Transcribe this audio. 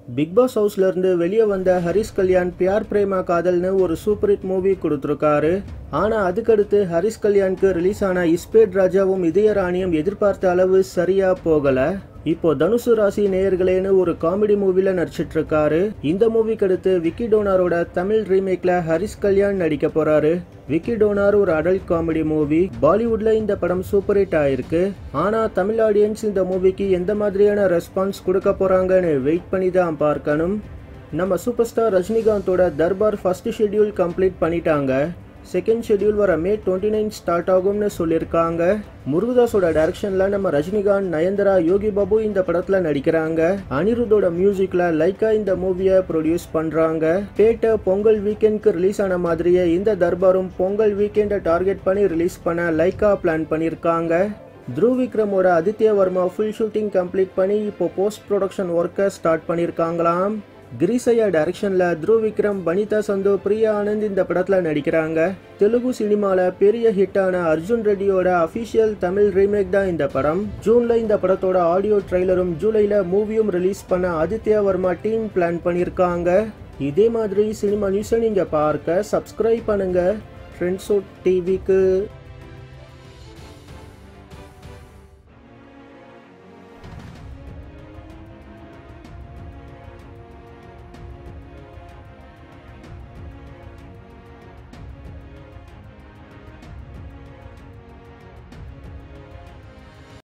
big pass ஹவுஸ்ல இருந்து வெளியே வந்த ஹரிஷ் கல்யாண் பியார் பிரேமா காதல்னு ஒரு சூப்பர் ஹிட் மூவி கொடுத்துருக்காரு ஆனா அதுக்கடுத்து ஹரிஷ் கல்யாணுக்கு ரிலீஸ் ஆன இஸ்பேட் ராஜாவும் இதயராணியும் எதிர்பார்த்த அளவு சரியா போகல இப்போ தனுசு ராசி நேயர்களேன்னு ஒரு காமெடி மூவில நடிச்சிட்டு இருக்காரு இந்த மூவிக்கு அடுத்து விக்கி டோனாரோட தமிழ் ரீமேக்ல ஹரிஷ் கல்யாண் நடிக்க போறாரு விக்கி டோனார் ஒரு அடல்ட் காமெடி மூவி பாலிவுட்ல இந்த படம் சூப்பர் ஹிட் ஆயிருக்கு ஆனா தமிழ் ஆடியன்ஸ் இந்த மூவிக்கு எந்த மாதிரியான ரெஸ்பான்ஸ் கொடுக்க போறாங்கன்னு வெயிட் பண்ணி தான் பார்க்கணும் நம்ம சூப்பர் ஸ்டார் ரஜினிகாந்தோட தர்பார் ஃபர்ஸ்ட் ஷெட்யூல் கம்ப்ளீட் பண்ணிட்டாங்க செகண்ட் ஷெட்யூல் வர மே டுவெண்ட்டி நைன் ஸ்டார்ட் ஆகும்னு சொல்லியிருக்காங்க முருகதாஸோட டைரக்ஷன்ல நம்ம ரஜினிகாந்த் நயன்தரா யோகி பாபு இந்த படத்துல நடிக்கிறாங்க அனிருத்தோட மியூசிக்ல லைக்கா இந்த மூவியை ப்ரொடியூஸ் பண்றாங்க பேட்ட பொங்கல் வீக்கெண்ட்க்கு ரிலீஸ் ஆன மாதிரியே இந்த தர்பாரும் பொங்கல் வீக்கெண்டை டார்கெட் பண்ணி ரிலீஸ் பண்ண லைக்கா பிளான் பண்ணியிருக்காங்க த்ருவ் விக்ரமோட Aditya Varma full shooting complete பண்ணி இப்போ போஸ்ட் ப்ரொடக்ஷன் ஒர்க்கை ஸ்டார்ட் பண்ணியிருக்காங்களாம் கிரீசையா டைரக்ஷன்ல த்ருவ் விக்ரம் வனிதா சந்து பிரியா ஆனந்த் இந்த படத்துல நடிக்கிறாங்க தெலுங்கு சினிமால பெரிய ஹிட்டான அர்ஜுன் ரெட்டியோட அபிஷியல் தமிழ் ரீமேக் தான் இந்த படம் ஜூன்ல இந்த படத்தோட ஆடியோ ட்ரெய்லரும் ஜூலைல மூவியும் ரிலீஸ் பண்ண ஆதித்யா வர்மா டீம் பிளான் பண்ணியிருக்காங்க இதே மாதிரி சினிமா நியூஸை நீங்க பார்க்க சப்ஸ்கிரைப் பண்ணுங்க ஃப்ரெண்ட்ஸோ டிவிக்கு